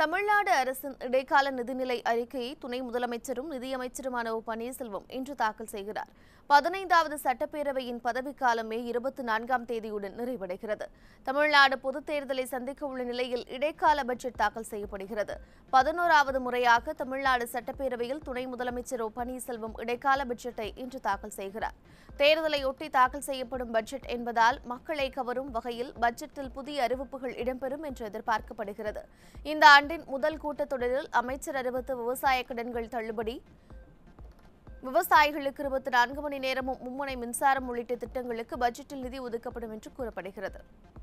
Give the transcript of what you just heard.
தமிழ்நாடு அரசின் இடைக்கால நிதிநிலை அறிக்கையை துணை முதலமைச்சரும் நிதியமைச்சருமான ஓ பன்னீர்செல்வம் இன்று தாக்கல் செய்கிறார் பதினைந்தாவது சட்டப்பேரவையின் பதவிக்காலம் மே இருபத்தி நான்காம் தேதியுடன் நிறைவடைகிறது தமிழ்நாடு பொதுத் தேர்தலை சந்திக்க உள்ள நிலையில் இடைக்கால பட்ஜெட் தாக்கல் செய்யப்படுகிறது பதினோராவது முறையாக தமிழ்நாடு சட்டப்பேரவையில் துணை முதலமைச்சர் ஓ பன்னீர்செல்வம் இடைக்கால பட்ஜெட்டை இன்று தாக்கல் செய்கிறார் தேர்தலையொட்டி தாக்கல் செய்யப்படும் பட்ஜெட் என்பதால் மக்களை கவரும் வகையில் பட்ஜெட்டில் புதிய அறிவிப்புகள் இடம்பெறும் என்று எதிர்பார்க்கப்படுகிறது இந்த ஆண்டின் முதல் கூட்டத்தொடரில் அமைச்சர் அறிவித்த விவசாய கடன்கள் தள்ளுபடி விவசாயிகளுக்கு இருபத்தி நான்கு மணி நேரமும் மும்முனை மின்சாரம் உள்ளிட்ட திட்டங்களுக்கு பட்ஜெட்டில் நிதி ஒதுக்கப்படும் என்று கூறப்படுகிறது